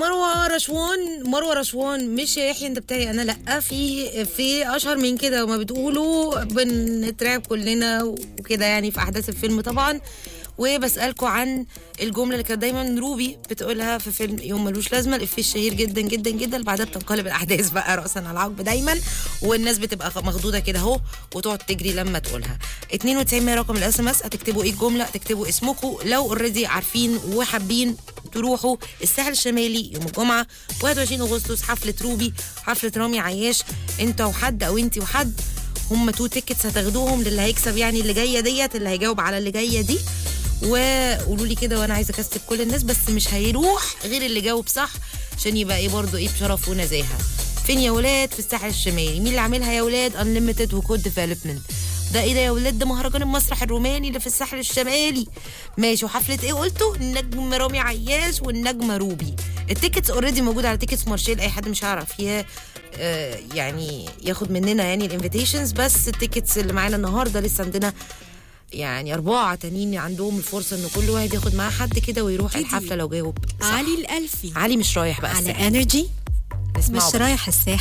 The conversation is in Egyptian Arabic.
مروه رشوان مروه رشوان مش يا يحيى انت بتاعي انا لا في في اشهر من كده وما بتقولوا بنترعب كلنا وكده يعني في احداث الفيلم طبعا وبسالكم عن الجمله اللي كانت دايما روبي بتقولها في فيلم يوم ملوش لازمه الافيه الشهير جدا جدا جدا اللي بعدها بتنقلب الاحداث بقى راسا على العقب دايما والناس بتبقى مخضوضه كده اهو وتقعد تجري لما تقولها 92 رقم الاس ام اس هتكتبوا ايه الجمله هتكتبوا اسمكم لو اوريدي عارفين وحابين تروحوا الساحل الشمالي يوم الجمعه 21 اغسطس حفله روبي حفله رامي عياش انت وحد او انت وحد هم تو تيكتس هتاخدوهم للي هيكسب يعني اللي جايه ديت اللي هيجاوب على اللي جايه دي وقولوا لي كده وانا عايزه اكسب كل الناس بس مش هيروح غير اللي جاوب صح عشان يبقى ايه برضه ايه بشرف ونزاهه فين يا ولاد في الساحل الشمالي مين اللي عاملها يا ولاد انليمتد وكود ديفلوبمنت ده ايه ده يا ولاد ده مهرجان المسرح الروماني اللي في الساحل الشمالي ماشي وحفله ايه قلتوا النجم رامي عياش والنجمه روبي التيكتس اوريدي موجوده على تيكتس مارشيل اي حد مش هيعرف هي آه يعني ياخد مننا يعني الانفيتيشنز بس التيكتس اللي معانا النهارده لسه عندنا يعني أربعة تانيين عندهم الفرصة إن كل واحد ياخد معاه حد كده ويروح جدي. الحفلة لو جاوب صح. علي الألفي علي مش رايح بقى على الساحل. انرجي نسمعه مش بقى. رايح الساحل